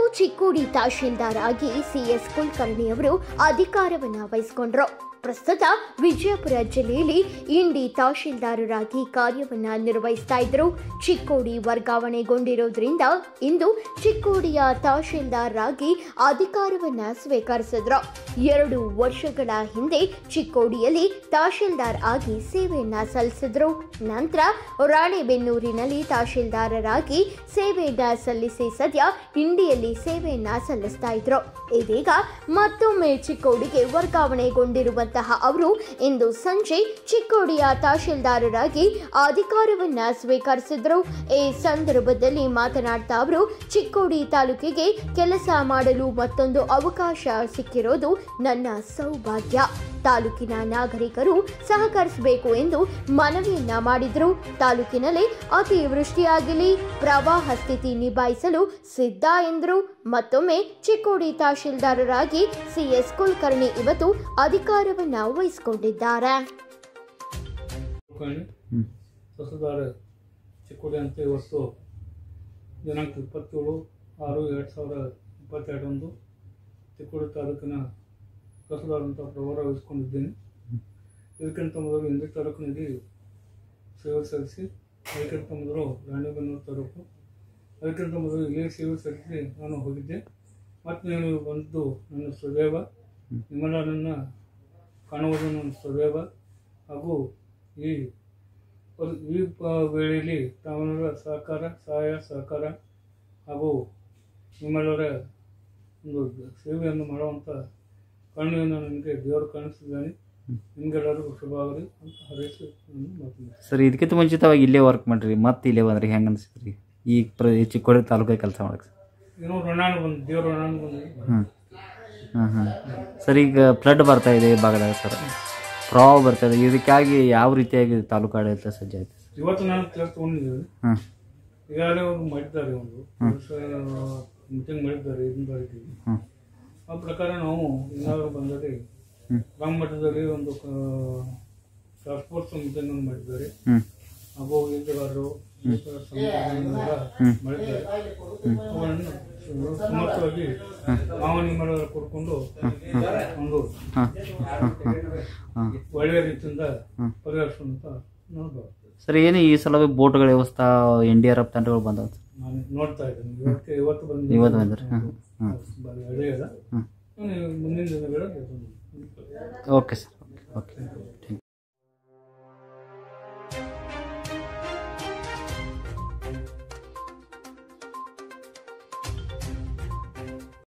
ಚಿಕ್ಕೋಡಿ ತಹಶೀಲ್ದಾರ್ ಆಗಿ ಸಿಎಸ್ ಕುಲಕರ್ಣಿ ಅವರು ಅಧಿಕಾರವನ್ನ ವಹಿಸಿಕೊಂಡ್ರು ಪ್ರಸ್ತುತ ವಿಜಯಪುರ ಜಿಲ್ಲೆಯಲ್ಲಿ ಇಂಡಿ ತಹಶೀಲ್ದಾರರಾಗಿ ಕಾರ್ಯವನ್ನ ನಿರ್ವಹಿಸ್ತಾ ಇದ್ರು ಚಿಕ್ಕೋಡಿ ವರ್ಗಾವಣೆಗೊಂಡಿರೋದ್ರಿಂದ ಇಂದು ಚಿಕ್ಕೋಡಿಯ ತಹಶೀಲ್ದಾರರಾಗಿ ಅಧಿಕಾರವನ್ನ ಸ್ವೀಕರಿಸಿದ್ರು ಎರಡು ವರ್ಷಗಳ ಹಿಂದೆ ಚಿಕ್ಕೋಡಿಯಲ್ಲಿ ತಹಶೀಲ್ದಾರ್ ಆಗಿ ಸೇವೆಯನ್ನ ಸಲ್ಲಿಸಿದ್ರು ನಂತರ ರಾಣೆಬೆನ್ನೂರಿನಲ್ಲಿ ತಹಶೀಲ್ದಾರರಾಗಿ ಸೇವೆಯನ್ನ ಸಲ್ಲಿಸಿ ಸದ್ಯ ಇಂಡಿಯಲ್ಲಿ ಸೇವೆಯನ್ನ ಸಲ್ಲಿಸ್ತಾ ಇದ್ರು ಇದೀಗ ಮತ್ತೊಮ್ಮೆ ಚಿಕ್ಕೋಡಿಗೆ ವರ್ಗಾವಣೆಗೊಂಡಿರುವಂತಹ ಅವರು ಇಂದು ಸಂಜೆ ಚಿಕ್ಕೋಡಿಯ ತಹಶೀಲ್ದಾರರಾಗಿ ಅಧಿಕಾರವನ್ನ ಸ್ವೀಕರಿಸಿದ್ರು ಈ ಸಂದರ್ಭದಲ್ಲಿ ಮಾತನಾಡ್ತಾ ಅವರು ಚಿಕ್ಕೋಡಿ ತಾಲೂಕಿಗೆ ಕೆಲಸ ಮಾಡಲು ಮತ್ತೊಂದು ಅವಕಾಶ ಸಿಕ್ಕಿರೋದು ನನ್ನ ಸೌಭಾಗ್ಯ ತಾಲೂಕಿನ ನಾಗರಿಕರು ಸಹಕರಿಸಬೇಕು ಎಂದು ಮನವಿಯನ್ನ ಮಾಡಿದ್ರು ತಾಲೂಕಿನಲ್ಲಿ ಅತಿವೃಷ್ಟಿಯಾಗಲಿ ಪ್ರವಾಹ ಸ್ಥಿತಿ ನಿಭಾಯಿಸಲು ಸಿದ್ಧ ಎಂದರು ಮತ್ತೊಮ್ಮೆ ಚಿಕ್ಕೋಡಿ ತಹಶೀಲ್ದಾರರಾಗಿ ಸಿಎಸ್ ಕುಲಕರ್ಣಿ ಇವತ್ತು ಅಧಿಕಾರವನ್ನ ವಹಿಸಿಕೊಂಡಿದ್ದಾರೆ ಕುಲಕರ್ಣಿ ತಹಸೀಲ್ದಾರ್ ಚಿಕ್ಕೋಡಿ ಅಂತ ಇವತ್ತು ದಿನಾಂಕ ಇಪ್ಪತ್ತೇಳು ಆರು ಎರಡು ಸಾವಿರ ಇಪ್ಪತ್ತೆರಡರಂದು ಚಿಕ್ಕೋಡಿ ತಾಲೂಕಿನ ತಹಸೀಲ್ದಾರ್ ಅಂತ ಪ್ರಭಾರ ವಹಿಸ್ಕೊಂಡಿದ್ದೇನೆ ಇದಕ್ಕಿಂತ ಮೊದಲು ಇಂಡಿ ತಾಲೂಕಿನಲ್ಲಿ ಸೇವೆ ಸಲ್ಲಿಸಿ ಅದಕ್ಕಿಂತ ಮೊದಲು ರಾಣಿಬೆನ್ನೂರು ತಾಲೂಕು ಅದಕ್ಕಿಂತ ಮೊದಲು ಇಲ್ಲೇ ಸೇವೆ ಸಲ್ಲಿಸಿ ನಾನು ಹೋಗಿದ್ದೆ ಮತ್ತು ನೀವು ಬಂದು ನನ್ನ ಸ್ವದೇವ ನಿಮ್ಮನ್ನ ನನ್ನ ಕಾಣುವುದು ನನ್ನ ಸ್ವದೇವ ಹಾಗೂ ಈ ಒಂದು ಈ ಪ- ವೇಳೆಯಲ್ಲಿ ತಾವೆಲ್ಲರ ಸಹಕಾರ ಸಹಾಯ ಸಹಕಾರ ಹಾಗೂ ನಿಮ್ಮೆಲ್ಲರ ಒಂದು ಸೇವೆಯನ್ನು ಮಾಡುವಂಥ ಕರುಣೆಯನ್ನು ನನಗೆ ದೇವರು ಕಾಣಿಸಿದ್ದಾನೆ ನಿಮಗೆಲ್ಲರಿಗೂ ಶುಭವಾಗಲಿ ಅಂತ ಹರಸಿ ನಾನು ಮಾತನಾಡ್ತೀನಿ ಸರ್ ಇದಕ್ಕಿಂತ ಮುಂಚಿತವಾಗಿ ಇಲ್ಲೇ ವರ್ಕ್ ಮಾಡ್ರಿ ಮತ್ತೆ ಇಲ್ಲೇ ಬಂದ್ರಿ ಹೆಂಗೆ ಅನಿಸಿದ್ರಿ ಈ ಪ್ರ ಈ ಚಿಕ್ಕೋಡಿ ತಾಲೂಕಾಗ ಕೆಲಸ ಮಾಡಕ್ಕೆ ಏನೋ ಋಣಾನು ಬಂದು ದೇವ್ರ ಋಣಾನು ಬಂದು ಹ್ಞೂ ಹಾಂ ಹಾಂ ಸರ್ ಈಗ ಫ್ಲಡ್ ಬರ್ತಾ ಇದೆ ಈ ಭಾಗದಾಗ ಸರ್ ಪ್ರವಾಹ ಬರ್ತಾ ಇದೆ ಇದಕ್ಕಾಗಿ ಯಾವ ರೀತಿಯಾಗಿ ತಾಲೂಕು ಆಡಳಿತ ಸಜ್ಜಾಯ್ತು ಇವತ್ತು ನಾನು ತಿಳ್ಕೊಂಡಿದ್ದೇವೆ ಹಾಂ ಈಗಾಗಲೇ ಅವರು ಮಾಡಿದ್ದಾರೆ ಒಂದು ಮೀಟಿಂಗ್ ಮಾಡಿದ್ದಾರೆ ಇದನ್ನ ಮಾಡಿದ್ದೀವಿ ಹ್ಞೂ ಆ ಪ್ರಕಾರ ನಾವು ಏನಾದರೂ ಬಂದರೆ ಹ್ಮ್. ಗ್ರಾಮ ಮಟ್ಟದಲ್ಲಿ ಒಂದು ಟಾಸ್ಕ್ ಫೋರ್ಸ್ ಮೀಟಿಂಗ್ ಅನ್ನು ಮಾಡಿದ್ದಾರೆ ಹ್ಞೂ ಹಾಗೂ ಈಜುಗಾರರು ಇತರ ಸಂಘಟನೆಗಳೆಲ್ಲ ಮಾಡಿದ್ದಾರೆ ಅವನ್ನು ಸಮರ್ಥವಾಗಿ ನಾವು ನಿಮ್ಮೆಲ್ಲರ ಕೂಡ್ಕೊಂಡು ಒಂದು ಹಾಂ ಹಾಂ ಹಾಂ ಹಾಂ ಒಳ್ಳೆಯ ರೀತಿಯಿಂದ ಪರಿಹರಿಸುವಂತ ನಾನು ಭಾವಿಸ್ತೇನೆ ಸರ್ ಏನು ಈ ಸಲ ಬೋಟ್ಗಳ ವ್ಯವಸ್ಥೆ ಎನ್ ಡಿ ಆರ್ ಎಫ್ ತಂಡಗಳು ಬಂದವು ಸರ್ ನಾನು ನೋಡ್ತಾ ಇದ್ದೇನೆ ಇವತ್ತು ಇವತ್ತು ಬಂದು ಇವತ್ತು ಬಂದ್ರಿ ಹಾಂ ಹಾಂ ಬಾರಿ ಹಳೆಯದ ಹ್ಮ್. ಮುಂದಿನ ದಿನಗಳಲ್ಲಿ ಓಕೆ ಸರ್ ಓಕೆ ಓಕೆ